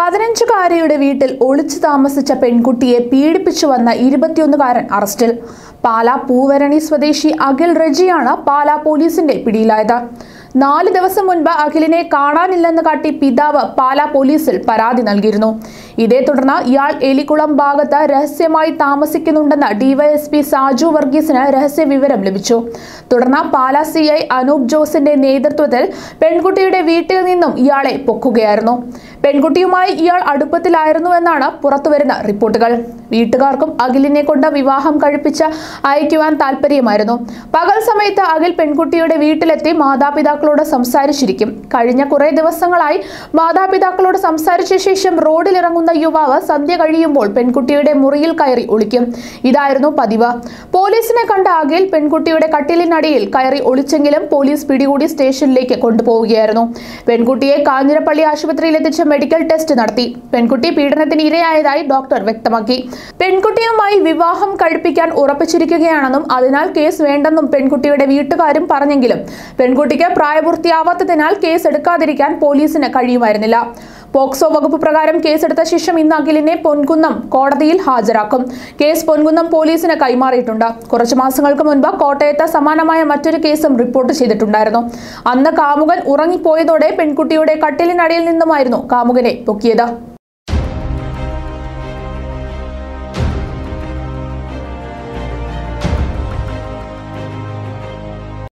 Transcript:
പതിനഞ്ചുകാരിയുടെ വീട്ടിൽ ഒളിച്ചു താമസിച്ച പെൺകുട്ടിയെ പീഡിപ്പിച്ചു വന്ന ഇരുപത്തിയൊന്നുകാരൻ അറസ്റ്റിൽ പാലാ പൂവരണി സ്വദേശി അഖിൽ റെജിയാണ് പാലാ പോലീസിന്റെ പിടിയിലായത് നാല് ദിവസം മുൻപ് അഖിലിനെ കാണാനില്ലെന്ന് കാട്ടി പിതാവ് പാലാ പോലീസിൽ പരാതി നൽകിയിരുന്നു ഇതേ തുടർന്ന് ഇയാൾ എലിക്കുളം ഭാഗത്ത് രഹസ്യമായി താമസിക്കുന്നുണ്ടെന്ന് ഡിവൈഎസ്പി സാജു വർഗീസിന് രഹസ്യ വിവരം ലഭിച്ചു തുടർന്ന് പാലാ സി ഐ അനൂപ് ജോസിന്റെ നേതൃത്വത്തിൽ പെൺകുട്ടിയുടെ വീട്ടിൽ നിന്നും ഇയാളെ പൊക്കുകയായിരുന്നു പെൺകുട്ടിയുമായി ഇയാൾ അടുപ്പത്തിലായിരുന്നുവെന്നാണ് പുറത്തുവരുന്ന റിപ്പോർട്ടുകൾ വീട്ടുകാർക്കും അഖിലിനെ കൊണ്ട് വിവാഹം കഴിപ്പിച്ച് അയക്കുവാൻ താല്പര്യമായിരുന്നു പകൽ സമയത്ത് അഖിൽ പെൺകുട്ടിയുടെ വീട്ടിലെത്തി മാതാപിതാക്കളോട് സംസാരിച്ചിരിക്കും കഴിഞ്ഞ കുറേ ദിവസങ്ങളായി മാതാപിതാക്കളോട് സംസാരിച്ച ശേഷം റോഡിലിറങ്ങുന്ന യുവാവ് സന്ധ്യ കഴിയുമ്പോൾ പെൺകുട്ടിയുടെ മുറിയിൽ കയറി ഒളിക്കും ഇതായിരുന്നു പതിവ് പോലീസിനെ കണ്ട അഖിൽ പെൺകുട്ടിയുടെ കട്ടിലിനടിയിൽ കയറി ഒളിച്ചെങ്കിലും പോലീസ് പിടികൂടി സ്റ്റേഷനിലേക്ക് കൊണ്ടുപോവുകയായിരുന്നു പെൺകുട്ടിയെ കാഞ്ഞിരപ്പള്ളി ആശുപത്രിയിൽ എത്തിച്ച് മെഡിക്കൽ ടെസ്റ്റ് നടത്തി പെൺകുട്ടി പീഡനത്തിന് ഇരയായതായി ഡോക്ടർ വ്യക്തമാക്കി പെൺകുട്ടിയുമായി വിവാഹം കഴിപ്പിക്കാൻ ഉറപ്പിച്ചിരിക്കുകയാണെന്നും അതിനാൽ കേസ് വേണ്ടെന്നും പെൺകുട്ടിയുടെ വീട്ടുകാരും പറഞ്ഞെങ്കിലും പെൺകുട്ടിക്ക് പ്രായപൂർത്തിയാവാത്തതിനാൽ കേസ് എടുക്കാതിരിക്കാൻ പോലീസിന് കഴിയുമായിരുന്നില്ല പോക്സോ വകുപ്പ് പ്രകാരം കേസെടുത്ത ശേഷം ഇന്ന് അഖിലിനെ പൊൻകുന്നം കോടതിയിൽ ഹാജരാക്കും കേസ് പൊൻകുന്നം പോലീസിന് കൈമാറിയിട്ടുണ്ട് കുറച്ചു മാസങ്ങൾക്ക് മുൻപ് കോട്ടയത്ത് സമാനമായ മറ്റൊരു കേസും റിപ്പോർട്ട് ചെയ്തിട്ടുണ്ടായിരുന്നു അന്ന് കാമുകൻ ഉറങ്ങിപ്പോയതോടെ പെൺകുട്ടിയുടെ കട്ടിലിനടിയിൽ നിന്നുമായിരുന്നു കാമുകനെ പൊക്കിയത്